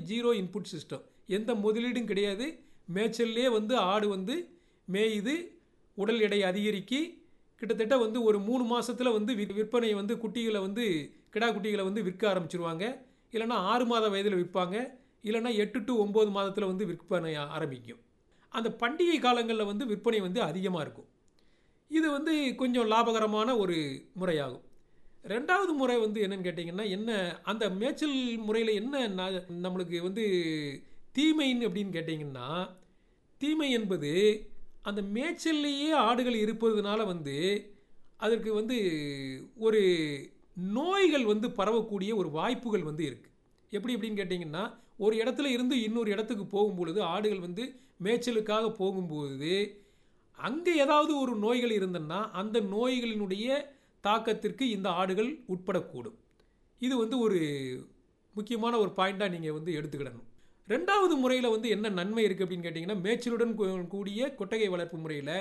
zero input system எந்த முதலீடும் கிடையாது மேய்ச்சல்லே வந்து ஆடு வந்து மேயுது உடல் எடை அதிகரிக்கி கிட்டத்தட்ட வந்து ஒரு மூணு மாசத்துல வந்து வி- விற்பனை வந்து குட்டிகளை வந்து கிடா குட்டிகளை வந்து விற்க ஆரம்பிச்சிருவாங்க இல்லைன்னா ஆறு மாத வயதில் விற்பாங்க இல்லைன்னா எட்டு டு ஒம்பது மாதத்தில் வந்து விற்பனை ஆ- ஆரம்பிக்கும் அந்த பண்டிகை காலங்களில் வந்து விற்பனை வந்து அதிகமாக இருக்கும் இது வந்து கொஞ்சம் லாபகரமான ஒரு முறையாகும் ரெண்டாவது முறை வந்து என்னன்னு கேட்டிங்கன்னா என்ன அந்த மேய்ச்சல் முறையில் என்ன ந- நம்மளுக்கு வந்து தீமைன்னு அப்படின்னு கேட்டிங்கன்னா தீமை என்பது அந்த மேய்ச்சல்லையே ஆடுகள் இருப்பதுனால வந்து அதற்கு வந்து ஒரு நோய்கள் வந்து பரவக்கூடிய ஒரு வாய்ப்புகள் வந்து இருக்குது எப்படி அப்படின்னு கேட்டிங்கன்னா ஒரு இடத்துல இருந்து இன்னொரு இடத்துக்கு போகும்பொழுது ஆடுகள் வந்து மேய்ச்சலுக்காக போகும்போது அங்கே ஏதாவது ஒரு நோய்கள் இருந்ததுன்னா அந்த நோய்களினுடைய தாக்கத்திற்கு இந்த ஆடுகள் உட்படக்கூடும் இது வந்து ஒரு முக்கியமான ஒரு பாயிண்டாக நீங்கள் வந்து எடுத்துக்கிடணும் ரெண்டாவது முறையில் வந்து என்ன நன்மை இருக்குது அப்படின்னு கேட்டிங்கன்னா மேய்ச்சலுடன் கூ- கூடிய கொட்டகை வளர்ப்பு முறையில்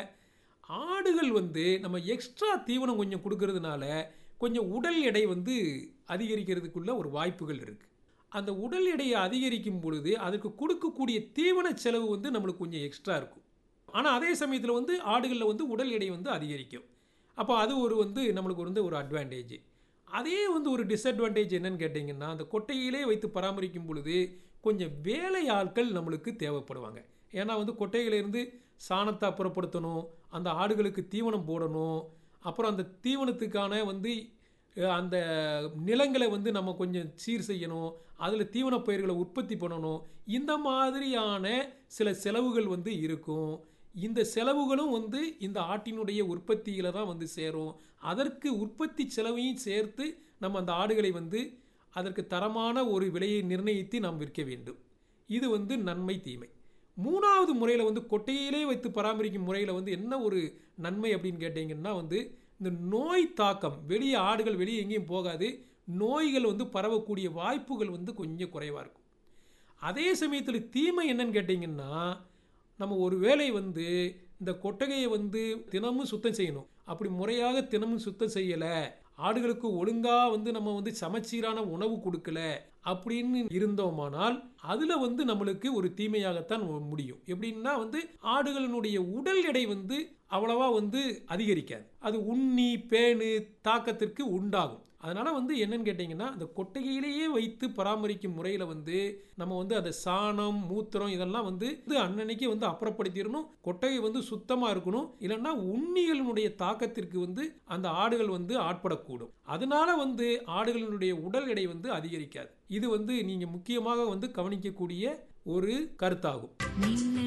ஆடுகள் வந்து நம்ம எக்ஸ்ட்ரா தீவனம் கொஞ்சம் கொடுக்கறதுனால கொஞ்சம் உடல் எடை வந்து அதிகரிக்கிறதுக்குள்ள ஒரு வாய்ப்புகள் இருக்குது அந்த உடல் எடையை அதிகரிக்கும் பொழுது அதுக்கு கொடுக்கக்கூடிய தீவன செலவு வந்து நம்மளுக்கு கொஞ்சம் எக்ஸ்ட்ரா இருக்கும் ஆனால் அதே சமயத்தில் வந்து ஆடுகளில் வந்து உடல் எடை வந்து அதிகரிக்கும் அப்போ அது ஒரு வந்து நம்மளுக்கு வந்து ஒரு அட்வான்டேஜ் அதே வந்து ஒரு டிஸ்அட்வான்டேஜ் என்னன்னு கேட்டிங்கன்னா அந்த கொட்டையிலே வைத்து பராமரிக்கும் பொழுது கொஞ்சம் வேலை ஆட்கள் நம்மளுக்கு தேவைப்படுவாங்க ஏன்னா வந்து கொட்டையிலேருந்து சாணத்தை அப்புறப்படுத்தணும் அந்த ஆடுகளுக்கு தீவனம் போடணும் அப்புறம் அந்த தீவனத்துக்கான வந்து அஹ், அந்த நிலங்களை வந்து நம்ம கொஞ்சம் சீர் செய்யணும் அதில் தீவனப் பயிர்களை உற்பத்தி பண்ணணும் இந்த மாதிரியான சில செலவுகள் வந்து இருக்கும் இந்த செலவுகளும் வந்து இந்த ஆட்டினுடைய உற்பத்தியில தான் வந்து சேரும் அதற்கு உற்பத்தி செலவையும் சேர்த்து நம்ம அந்த ஆடுகளை வந்து அதற்கு தரமான ஒரு விலையை நிர்ணயித்து நாம் விற்க வேண்டும் இது வந்து நன்மை தீமை மூணாவது முறையில் வந்து கொட்டையிலே வைத்து பராமரிக்கும் முறையில் வந்து என்ன ஒரு நன்மை அப்படின்னு கேட்டிங்கன்னா வந்து இந்த நோய் தாக்கம் வெளியே ஆடுகள் வெளியே எங்கேயும் போகாது நோய்கள் வந்து பரவக்கூடிய வாய்ப்புகள் வந்து கொஞ்சம் குறைவாக இருக்கும் அதே சமயத்தில் தீமை என்னன்னு கேட்டிங்கன்னா நம்ம ஒரு வேளை வந்து இந்த கொட்டகையை வந்து தினமும் சுத்தம் செய்யணும் அப்படி முறையாக தினமும் சுத்தம் செய்யலை ஆடுகளுக்கு ஒழுங்கா வந்து நம்ம வந்து சமச்சீரான உணவு கொடுக்கல அப்படின்னு இருந்தோமானால் அதுல வந்து நம்மளுக்கு ஒரு தீமையாகத்தான் முடியும் எப்படின்னா வந்து ஆடுகளினுடைய உடல் எடை வந்து அவ்வளவா வந்து அதிகரிக்காது அது உண்ணி பேணு தாக்கத்திற்கு உண்டாகும் அதனால வந்து என்னன்னு கேட்டிங்கன்னா அந்த கொட்டகையிலேயே வைத்து பராமரிக்கும் முறையில் வந்து நம்ம வந்து அந்த சாணம் மூத்திரம் இதெல்லாம் வந்து இது அன்னன்னைக்கு வந்து அப்புறப்படுத்திடணும் கொட்டகை வந்து சுத்தமாக இருக்கணும் இல்லைன்னா உண்ணிகளினுடைய தாக்கத்திற்கு வந்து அந்த ஆடுகள் வந்து ஆட்படக்கூடும் அதனால வந்து ஆடுகளினுடைய உடல் எடை வந்து அதிகரிக்காது இது வந்து நீங்கள் முக்கியமாக வந்து கவனிக்கக்கூடிய ஒரு கருத்தாகும்